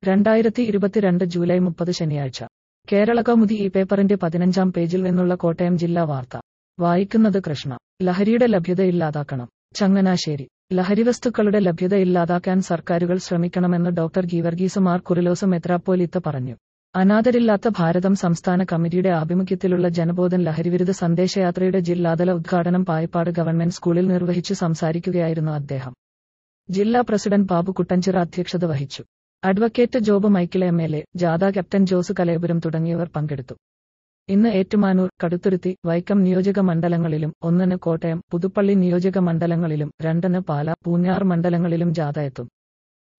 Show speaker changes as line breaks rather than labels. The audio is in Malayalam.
രണ്ടായിരത്തി ഇരുപത്തിരണ്ട് ജൂലൈ മുപ്പത് ശനിയാഴ്ച കേരള കൗമുദി ഈ പേപ്പറിന്റെ പതിനഞ്ചാം പേജിൽ നിന്നുള്ള കോട്ടയം ജില്ലാ വാർത്ത വായിക്കുന്നത് കൃഷ്ണ ലഹരിയുടെ ലഭ്യത ഇല്ലാതാക്കണം ചങ്ങനാശ്ശേരി ലഹരിവസ്തുക്കളുടെ ലഭ്യത ഇല്ലാതാക്കാൻ സർക്കാരുകൾ ശ്രമിക്കണമെന്ന് ഡോക്ടർ ഗീവർഗീസ് മാർ കുറിലോസ് മെത്രാപ്പോലിത്ത പറഞ്ഞു അനാഥരില്ലാത്ത ഭാരതം സംസ്ഥാന കമ്മിറ്റിയുടെ ആഭിമുഖ്യത്തിലുള്ള ജനബോധൻ ലഹരിവിരുദ്ധ സന്ദേശയാത്രയുടെ ജില്ലാതല ഉദ്ഘാടനം പായിപ്പാട് ഗവൺമെന്റ് സ്കൂളിൽ നിർവഹിച്ചു സംസാരിക്കുകയായിരുന്നു അദ്ദേഹം ജില്ലാ പ്രസിഡന്റ് ബാബു കുട്ടഞ്ചിറ അധ്യക്ഷത വഹിച്ചു advocate Job Michael M L A ജാഥ ക്യാപ്റ്റൻ ജോസ് കലയപുരം തുടങ്ങിയവർ പങ്കെടുത്തു ഇന്ന് ഏറ്റുമാനൂർ കടുത്തുരുത്തി വൈക്കം നിയോജക മണ്ഡലങ്ങളിലും ഒന്നിന് കോട്ടയം പുതുപ്പള്ളി നിയോജക മണ്ഡലങ്ങളിലും രണ്ടിന് പാല പൂഞ്ഞാർ മണ്ഡലങ്ങളിലും ജാഥ എത്തും